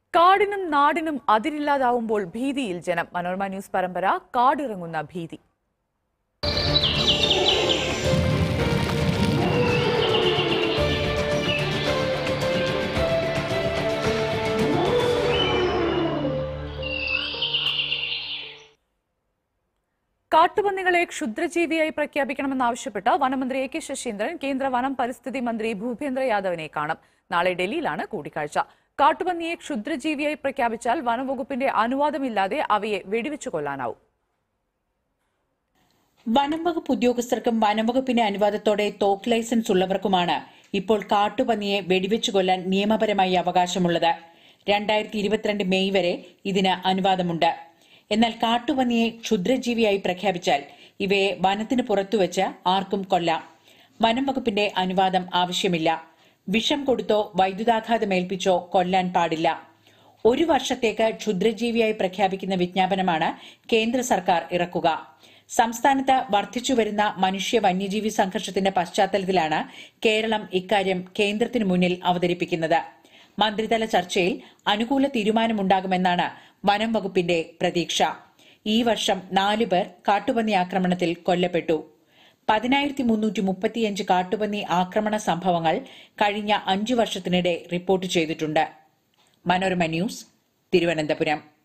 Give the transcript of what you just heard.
കാടിനും നാടിനും അതിരില്ലാതാവുമ്പോൾ ഭീതിയിൽ ജനം മനോരമ ന്യൂസ് പരമ്പര കാടിറങ്ങുന്ന ഭീതി കാട്ടുപന്നികളെ ക്ഷുദ്രജീവിയായി പ്രഖ്യാപിക്കണമെന്നാവശ്യപ്പെട്ട് വനമന്ത്രി എ കെ ശശീന്ദ്രൻ കേന്ദ്ര വനം പരിസ്ഥിതി മന്ത്രി ഭൂപേന്ദ്ര യാദവിനെ കാണും നാളെ ഡൽഹിയിലാണ് കൂടിക്കാഴ്ച കാട്ടുപന്നിയെ ക്ഷുദ്രജീവിയായി പ്രഖ്യാപിച്ചാൽ വനംവകുപ്പിന്റെ അനുവാദമില്ലാതെ അവയെ വെടിവെച്ചു കൊല്ലാനാവും വനം വകുപ്പ് ഉദ്യോഗസ്ഥർക്കും വനം വകുപ്പിന്റെ അനുവാദത്തോടെ തോക്ക് ലൈസൻസ് ഉള്ളവർക്കുമാണ് ഇപ്പോൾ കാട്ടുപന്നിയെ വെടിവെച്ചു കൊല്ലാൻ നിയമപരമായി അവകാശമുള്ളത് രണ്ടായിരത്തി ഇരുപത്തിരണ്ട് മെയ് വരെ ഇതിന് അനുവാദമുണ്ട് എന്നാൽ കാട്ടുപന്നിയെ ക്ഷുദ്രജീവിയായി പ്രഖ്യാപിച്ചാൽ ഇവയെ വനത്തിന് പുറത്തുവച്ച് ആർക്കും കൊല്ലാം വനം വകുപ്പിന്റെ അനുവാദം ആവശ്യമില്ല വിഷം കൊടുത്തോ വൈദ്യുതാഘാതമേൽപ്പിച്ചോ കൊല്ലാൻ പാടില്ല ഒരു വർഷത്തേക്ക് ക്ഷുദ്രജീവിയായി പ്രഖ്യാപിക്കുന്ന വിജ്ഞാപനമാണ് കേന്ദ്ര സർക്കാർ ഇറക്കുക സംസ്ഥാനത്ത് വർദ്ധിച്ചുവരുന്ന മനുഷ്യ വന്യജീവി സംഘർഷത്തിന്റെ പശ്ചാത്തലത്തിലാണ് കേരളം ഇക്കാര്യം കേന്ദ്രത്തിനു മുന്നിൽ അവതരിപ്പിക്കുന്നത് മന്ത്രിതല ചർച്ചയിൽ അനുകൂല തീരുമാനമുണ്ടാകുമെന്നാണ് വനം വകുപ്പിന്റെ പ്രതീക്ഷ ഈ വർഷം നാലു പേർ കാട്ടുപന്നി ആക്രമണത്തിൽ കൊല്ലപ്പെട്ടു പതിനായിരത്തി മുന്നൂറ്റി മുപ്പത്തിയഞ്ച് കാട്ടുപന്നി ആക്രമണ സംഭവങ്ങൾ കഴിഞ്ഞ അഞ്ചു വർഷത്തിനിടെ റിപ്പോർട്ട് ചെയ്തിട്ടുണ്ട് മനോരമ ന്യൂസ് തിരുവനന്തപുരം